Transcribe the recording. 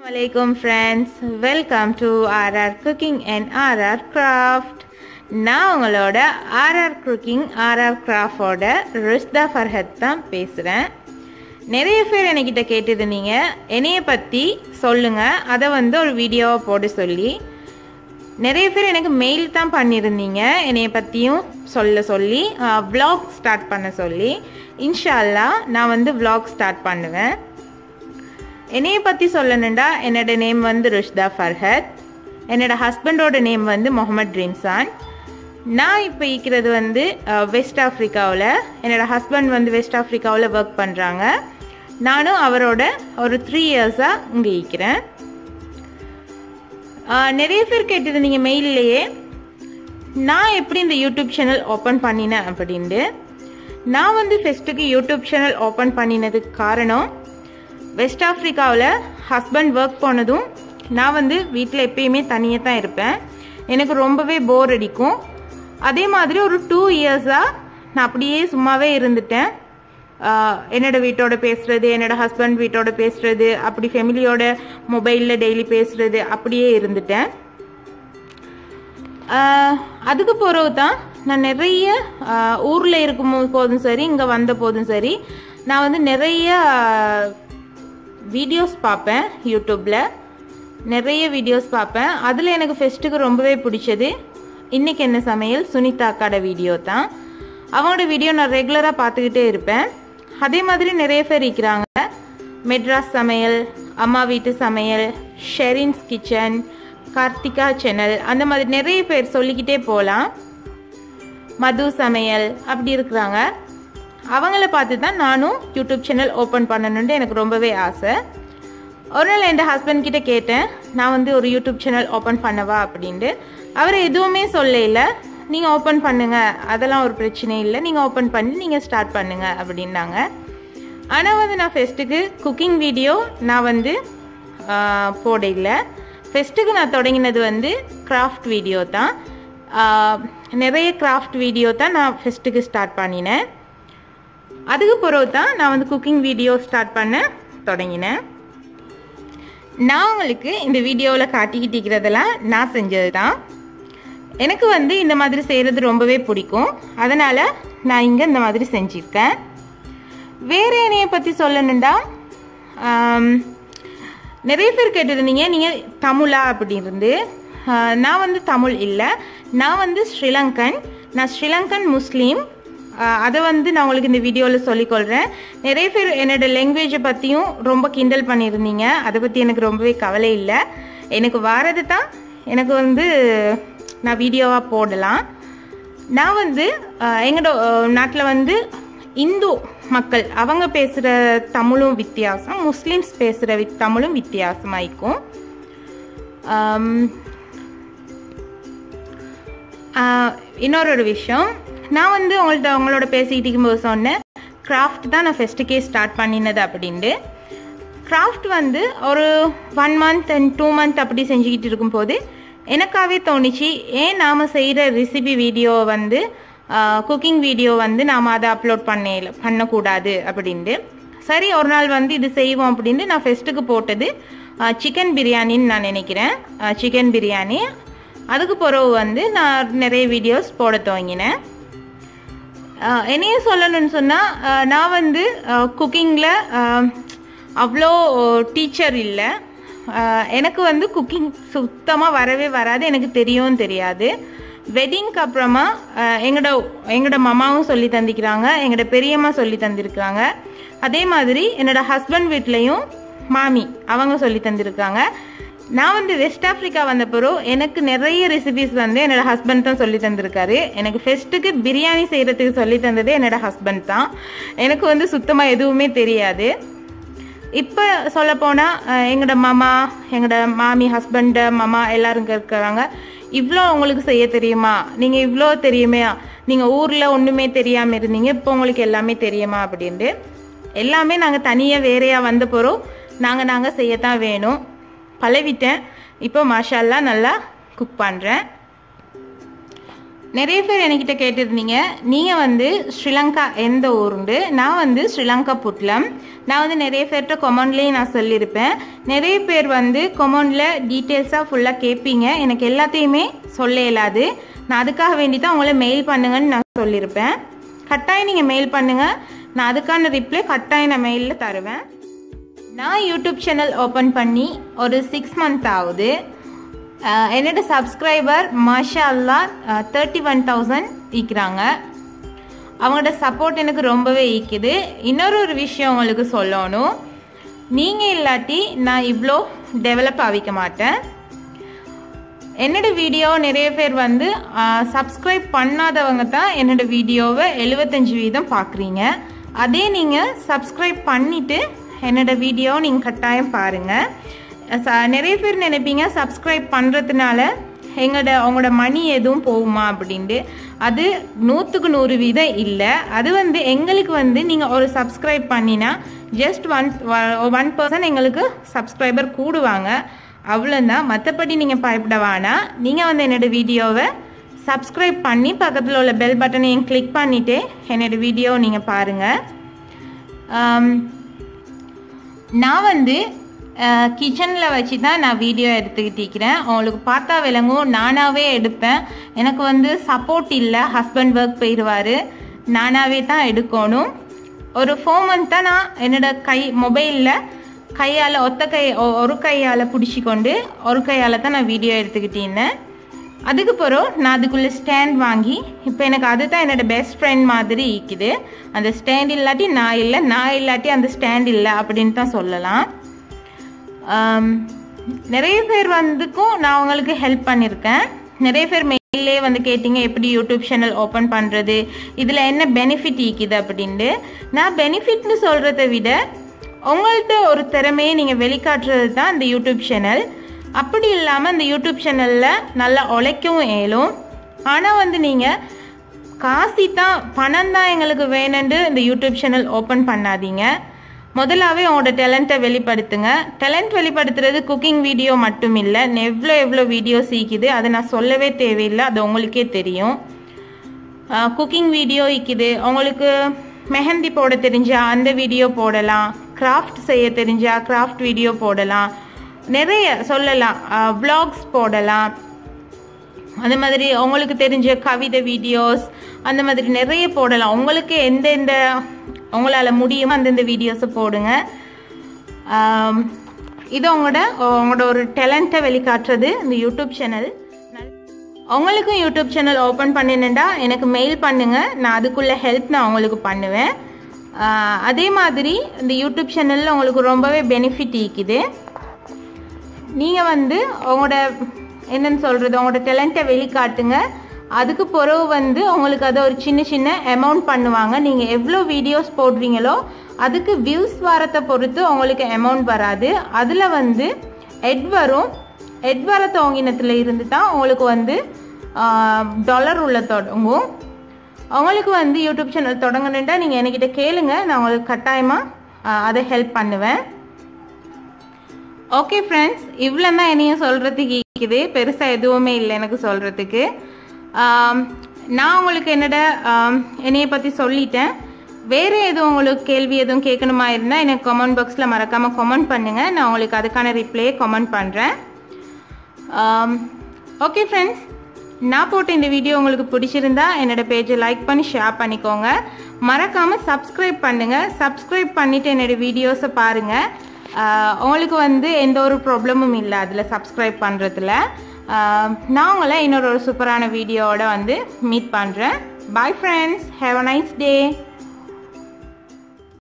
Assalamualaikum friends welcome to RR cooking and RR craft நான் உங்களோட RR cooking RR கிராஃப்டோட ருஷ்தா ஃபர்ஹத் தான் பேசுகிறேன் நிறைய பேர் என்கிட்ட கேட்டிருந்தீங்க என்னைய பற்றி சொல்லுங்கள் அதை வந்து ஒரு வீடியோவை போட சொல்லி நிறைய பேர் எனக்கு மெயில் தான் பண்ணியிருந்தீங்க என்னைய பற்றியும் சொல்ல சொல்லி vlog ஸ்டார்ட் பண்ண சொல்லி இன்ஷால்லா நான் வந்து vlog ஸ்டார்ட் பண்ணுவேன் என்னைய பற்றி சொல்லணுண்டா என்னோட நேம் வந்து ருஷ்தா ஃபர்ஹத் என்னோட ஹஸ்பண்டோட நேம் வந்து முகமது ட்ரீம்சான் நான் இப்போ இருக்கிறது வந்து வெஸ்ட் ஆஃப்ரிக்காவில் என்னோட ஹஸ்பண்ட் வந்து வெஸ்ட் ஆஃப்ரிக்காவில் ஒர்க் பண்ணுறாங்க நானும் அவரோட ஒரு த்ரீ இயர்ஸாக இங்கே இருக்கிறேன் நிறைய பேர் கேட்டிருந்தீங்க மெயில்லையே நான் எப்படி இந்த யூடியூப் சேனல் ஓப்பன் பண்ணினேன் அப்படின்ட்டு நான் வந்து ஃபெஸ்ட்டுக்கு யூடியூப் சேனல் ஓப்பன் பண்ணினதுக்கு காரணம் வெஸ்ட் ஆஃப்ரிக்காவில் ஹஸ்பண்ட் ஒர்க் போனதும் நான் வந்து வீட்டில் எப்பயுமே தனியாக தான் இருப்பேன் எனக்கு ரொம்பவே போர் அடிக்கும் அதே மாதிரி ஒரு டூ இயர்ஸாக நான் அப்படியே சும்மாவே இருந்துட்டேன் என்னோட வீட்டோட பேசுறது என்னோட ஹஸ்பண்ட் வீட்டோட பேசுறது அப்படி ஃபேமிலியோட மொபைலில் டெய்லி பேசுறது அப்படியே இருந்துட்டேன் அதுக்கு பிறகு தான் நான் நிறைய ஊரில் இருக்கும் போதும் சரி இங்கே வந்த போதும் சரி நான் வந்து நிறைய வீடியோஸ் பார்ப்பேன் யூடியூப்பில் நிறைய வீடியோஸ் பார்ப்பேன் அதில் எனக்கு ஃபெஸ்ட்டுக்கு ரொம்பவே பிடிச்சது இன்றைக்கி என்ன சமையல் சுனிதா அக்காட வீடியோ தான் அவங்களோட வீடியோ நான் ரெகுலராக பார்த்துக்கிட்டே இருப்பேன் அதே மாதிரி நிறைய பேர் இருக்கிறாங்க மெட்ராஸ் சமையல் அம்மா வீட்டு சமையல் ஷெரின்ஸ் கிச்சன் கார்த்திகா சேனல் அந்த மாதிரி நிறைய பேர் சொல்லிக்கிட்டே போகலாம் மது சமையல் அப்படி இருக்கிறாங்க அவங்கள பார்த்து தான் நானும் யூடியூப் சேனல் ஓப்பன் பண்ணணுன்ட்டு எனக்கு ரொம்பவே ஆசை ஒரு நாள் என் ஹஸ்பண்ட் கிட்ட கேட்டேன் நான் வந்து ஒரு யூடியூப் சேனல் ஓப்பன் பண்ணவா அப்படின்ட்டு அவர் எதுவுமே சொல்ல நீங்கள் ஓப்பன் பண்ணுங்க அதெல்லாம் ஒரு பிரச்சனை இல்லை நீங்கள் ஓப்பன் பண்ணி நீங்கள் ஸ்டார்ட் பண்ணுங்க அப்படின்னாங்க ஆனால் வந்து நான் ஃபெஸ்ட்டுக்கு குக்கிங் வீடியோ நான் வந்து போட இல்லை ஃபெஸ்ட்டுக்கு நான் தொடங்கினது வந்து கிராஃப்ட் வீடியோ தான் நிறைய கிராஃப்ட் வீடியோ தான் நான் ஃபெஸ்ட்டுக்கு ஸ்டார்ட் பண்ணினேன் அதுக்கு பிறகு தான் நான் வந்து குக்கிங் வீடியோ ஸ்டார்ட் பண்ண தொடங்கினேன் நான் உங்களுக்கு இந்த வீடியோவில் காட்டிக்கிட்டு இருக்கிறதெல்லாம் நான் செஞ்சது தான் எனக்கு வந்து இந்த மாதிரி செய்கிறது ரொம்பவே பிடிக்கும் அதனால் நான் இங்கே இந்த மாதிரி செஞ்சுருக்கேன் வேறு என்னையை பற்றி சொல்லணுண்டா நிறைய பேர் கேட்டிருந்தீங்க நீங்கள் தமிழா அப்படின்றது நான் வந்து தமிழ் இல்லை நான் வந்து ஸ்ரீலங்கன் நான் ஸ்ரீலங்கன் முஸ்லீம் அதை வந்து நான் உங்களுக்கு இந்த வீடியோவில் சொல்லிக்கொள்கிறேன் நிறைய பேர் என்னோட லாங்குவேஜை பற்றியும் ரொம்ப கிண்டல் பண்ணியிருந்தீங்க அதை பற்றி எனக்கு ரொம்பவே கவலை இல்லை எனக்கு வாரது தான் எனக்கு வந்து நான் வீடியோவாக போடலாம் நான் வந்து எங்களோட நாட்டில் வந்து இந்து மக்கள் அவங்க பேசுகிற தமிழும் வித்தியாசம் முஸ்லீம்ஸ் பேசுகிற வி தமிழும் வித்தியாசமாயிக்கும் இன்னொரு ஒரு விஷயம் நான் வந்து உங்கள்கிட்ட அவங்களோட பேசிக்கிட்டு இருக்கும்போது சொன்னேன் கிராஃப்ட் தான் நான் ஃபஸ்ட்டுக்கே ஸ்டார்ட் பண்ணினது அப்படின்ட்டு கிராஃப்ட் வந்து ஒரு one month and two month அப்படி செஞ்சுக்கிட்டு இருக்கும்போது எனக்காகவே தோணுச்சு ஏன் நாம் செய்கிற ரெசிபி வீடியோ வந்து குக்கிங் வீடியோ வந்து நாம் அதை அப்லோட் பண்ண பண்ணக்கூடாது அப்படின்ட்டு சரி ஒரு நாள் வந்து இது செய்வோம் அப்படின்ட்டு நான் ஃபெஸ்ட்டுக்கு போட்டது சிக்கன் பிரியாணின்னு நான் நினைக்கிறேன் சிக்கன் பிரியாணி அதுக்கு பிறகு வந்து நான் நிறைய வீடியோஸ் போட துவங்கினேன் என்னைய சொல்லணும்னு சொன்னால் நான் வந்து குக்கிங்கில் அவ்வளோ டீச்சர் இல்லை எனக்கு வந்து குக்கிங் சுத்தமாக வரவே வராது எனக்கு தெரியவும் தெரியாது வெட்டிங்க்கு அப்புறமா எங்களோட எங்களோட மாமாவும் சொல்லி தந்திக்கிறாங்க எங்களோட பெரியம்மா சொல்லி தந்திருக்காங்க அதே மாதிரி என்னோட ஹஸ்பண்ட் வீட்லேயும் மாமி அவங்க சொல்லி தந்திருக்காங்க நான் வந்து வெஸ்ட் ஆஃப்ரிக்கா வந்த பிறகு எனக்கு நிறைய ரெசிபிஸ் வந்து என்னோட ஹஸ்பண்ட் தான் சொல்லி தந்திருக்காரு எனக்கு ஃபெஸ்ட்டுக்கு பிரியாணி செய்கிறதுக்கு சொல்லி தந்ததே என்னோட ஹஸ்பண்ட் தான் எனக்கு வந்து சுத்தமாக எதுவுமே தெரியாது இப்போ சொல்லப்போனால் எங்களோட மாமா எங்களோட மாமி ஹஸ்பண்டு மாமா எல்லாரும் இருக்கிறாங்க இவ்வளோ உங்களுக்கு செய்ய தெரியுமா நீங்கள் இவ்வளோ தெரியுமே நீங்கள் ஊரில் ஒன்றுமே தெரியாமல் இருந்தீங்க இப்போ உங்களுக்கு எல்லாமே தெரியுமா அப்படின்ட்டு எல்லாமே நாங்கள் தனியாக வேறையாக வந்த பிறகு நாங்கள் நாங்கள் செய்யத்தான் வேணும் பழவிட்டேன் இப்போ மாஷால்லாம் நல்லா குக் பண்ணுறேன் நிறைய பேர் என்கிட்ட கேட்டிருந்தீங்க நீங்கள் வந்து ஸ்ரீலங்கா எந்த ஊருண்டு நான் வந்து ஸ்ரீலங்கா புட்லம் நான் வந்து நிறைய பேர்கிட்ட கொமெண்ட்லேயும் நான் சொல்லியிருப்பேன் நிறைய பேர் வந்து கொமெண்டில் டீட்டெயில்ஸாக ஃபுல்லாக கேட்பீங்க எனக்கு எல்லாத்தையுமே சொல்ல இயலாது நான் அதுக்காக வேண்டி தான் உங்களை மெயில் பண்ணுங்கன்னு நான் சொல்லியிருப்பேன் கட்டாயம் நீங்கள் மெயில் பண்ணுங்கள் நான் அதுக்கான ரிப்ளை கட்டாயம் நான் மெயிலில் தருவேன் நான் யூடியூப் சேனல் ஓப்பன் பண்ணி ஒரு சிக்ஸ் மந்த் ஆகுது அஹ் என்னோட சப்ஸ்கிரைபர் மாஷா அல்லா தேர்ட்டி ஒன் தௌசண்ட் ஈக்கிறாங்க அவங்களோட சப்போர்ட் எனக்கு ரொம்பவே ஈக்குது இன்னொரு ஒரு விஷயம் உங்களுக்கு சொல்லணும் நீங்கள் இல்லாட்டி நான் இவ்வளோ டெவலப் ஆகிக்க மாட்டேன் என்னோட வீடியோ நிறைய பேர் வந்து சப்ஸ்கிரைப் பண்ணாதவங்க தான் என்னோட வீடியோவை எழுபத்தஞ்சு வீதம் பார்க்குறீங்க அதே நீங்கள் சப்ஸ்கிரைப் பண்ணிவிட்டு என்னோட வீடியோ நீங்கள் கட்டாயம் பாருங்கள் ச- நிறைய பேர் நினைப்பீங்க சப்ஸ்கிரைப் பண்ணுறதுனால எங்களோட அவங்களோட மணி எதுவும் போகுமா அப்படின்ட்டு அது நூற்றுக்கு நூறு வீதம் இல்லை அது வந்து எங்களுக்கு வந்து நீங்கள் ஒரு சப்ஸ்கிரைப் பண்ணினா ஜஸ்ட் ஒன் ஒன் பர்சன்ட் எங்களுக்கு சப்ஸ்கிரைபர் கூடுவாங்க அவ்வளோதான் மற்றபடி நீங்கள் பயப்பட வேணாம் நீங்கள் வந்து என்னோட வீடியோவை சப்ஸ்கிரைப் பண்ணி பக்கத்தில் உள்ள பெல் பட்டனையும் கிளிக் பண்ணிவிட்டு என்னோட வீடியோ நீங்கள் பாருங்கள் நான் வந்து கிச்சனில் வச்சு தான் நான் வீடியோ எடுத்துக்கிட்டு இருக்கிறேன் உங்களுக்கு பார்த்தா விளங்கும் நானாகவே எடுப்பேன் எனக்கு வந்து சப்போர்ட் இல்லை ஹஸ்பண்ட் ஒர்க் போயிடுவார் நானாகவே தான் எடுக்கணும் ஒரு ஃபோர் மந்த்தாக நான் என்னோட கை மொபைலில் கையால் ஒத்த கை ஒ- ஒரு கையால் பிடிச்சி கொண்டு ஒரு கையால் தான் நான் வீடியோ எடுத்துக்கிட்டு இருந்தேன் அதுக்கு பிறகு நான் அதுக்குள்ளே ஸ்டாண்ட் வாங்கி இப்போ எனக்கு அதுதான் என்னோட பெஸ்ட் ஃப்ரெண்ட் மாதிரி இருக்குது அந்த ஸ்டாண்ட் இல்லாட்டி நான் இல்லை நான் இல்லாட்டி அந்த ஸ்டாண்ட் இல்லை அப்படின்னு தான் சொல்லலாம் ஆம், நிறைய பேர் வந்துக்கும் நான் அவங்களுக்கு ஹெல்ப் பண்ணியிருக்கேன் நிறைய பேர் மெயிலே வந்து கேட்டிங்க எப்படி யூடியூப் சேனல் ஓப்பன் பண்ணுறது இதில் என்ன பெனிஃபிட் ஈக்குது அப்படின்ட்டு நான் பெனிஃபிட்னு சொல்கிறத விட உங்கள்கிட்ட ஒரு திறமையை நீங்கள் வெளிக்காட்டுறது தான் இந்த யூடியூப் சேனல் அப்படி இல்லாமல் இந்த யூடியூப் சேனலில் நல்லா உழைக்கவும் இயலும் ஆனால் வந்து நீங்கள் காசி தான் பணம் தான் எங்களுக்கு வேணும்னு இந்த யூடியூப் சேனல் ஓப்பன் பண்ணாதீங்க முதலாவே உங்களோட டேலண்ட்டை வெளிப்படுத்துங்க டேலண்ட் வெளிப்படுத்துறது குக்கிங் வீடியோ மட்டும் இல்லை எவ்வளோ எவ்வளோ வீடியோ சீக்குது அதை நான் சொல்லவே தேவையில்லை அது உங்களுக்கே தெரியும் குக்கிங் வீடியோ இருக்குது உங்களுக்கு மெஹந்தி போட தெரிஞ்சா அந்த வீடியோ போடலாம் கிராஃப்ட் செய்ய தெரிஞ்சா கிராஃப்ட் வீடியோ போடலாம் நிறைய சொல்லலாம் vlogs போடலாம் அந்த மாதிரி உங்களுக்கு தெரிஞ்ச கவிதை வீடியோஸ் அந்த மாதிரி நிறைய போடலாம் உங்களுக்கு எந்தெந்த உங்களால் முடியுமோ அந்தந்த வீடியோஸை போடுங்க ஆம், இது உங்களோட உங்களோட ஒரு டேலண்ட்டை வெளிக்காட்டுறது இந்த யூடியூப் சேனல் உங்களுக்கும் யூடியூப் சேனல் ஓப்பன் பண்ணினேன்டா எனக்கு மெயில் பண்ணுங்க நான் அதுக்குள்ள ஹெல்ப் நான் உங்களுக்கு பண்ணுவேன் ஆஹ் அதே மாதிரி இந்த யூடியூப் சேனலில் உங்களுக்கு ரொம்பவே பெனிஃபிட் இருக்குது நீங்கள் வந்து உங்களோட என்னன்னு சொல்கிறது உங்களோட டேலண்ட்டை வெளிக்காட்டுங்க அதுக்கு பிறகு வந்து உங்களுக்கு அதை ஒரு சின்ன சின்ன அமௌண்ட் பண்ணுவாங்க நீங்கள் எவ்வளோ வீடியோஸ் போடுறீங்களோ அதுக்கு வியூஸ் வரத்தை பொறுத்து உங்களுக்கு அமௌண்ட் வராது அதில் வந்து எட் வரும் எட் வர துவங்கினத்தில் இருந்து தான் உங்களுக்கு வந்து டாலர் உள்ள தொடங்கும் உங்களுக்கு வந்து யூடியூப் சேனல் தொடங்கணுன்ட்டா நீங்கள் என்கிட்ட கேளுங்க நான் உங்களுக்கு கட்டாயமாக அதை ஹெல்ப் பண்ணுவேன் ஓகே ஃப்ரெண்ட்ஸ் இவ்வளோ தான் என்னையும் சொல்கிறதுக்கு இருக்குது பெருசாக எதுவுமே இல்லை எனக்கு சொல்கிறதுக்கு நான் உங்களுக்கு என்னோட ஆம், என்னைய பற்றி சொல்லிட்டேன் வேறு எதுவும் உங்களுக்கு கேள்வி எதுவும் கேட்கணுமா இருந்தால் எனக்கு கமெண்ட் பாக்ஸில் மறக்காமல் கமெண்ட் பண்ணுங்கள் நான் உங்களுக்கு அதுக்கான ரிப்ளையை கமெண்ட் பண்ணுறேன் ஓகே ஃப்ரெண்ட்ஸ் நான் போட்ட இந்த வீடியோ உங்களுக்கு பிடிச்சிருந்தா என்னோட பேஜை லைக் பண்ணி ஷேர் பண்ணிக்கோங்க மறக்காமல் சப்ஸ்கிரைப் பண்ணுங்கள் சப்ஸ்கிரைப் பண்ணிவிட்டு என்னோட வீடியோஸை பாருங்கள் உங்களுக்கு வந்து எந்த ஒரு ப்ராப்ளமும் இல்லை அதில் சப்ஸ்கிரைப் பண்ணுறதுல நான் உங்களை இன்னொரு ஒரு சூப்பரான வீடியோவோட வந்து மீட் பண்ணுறேன் bye friends have a nice day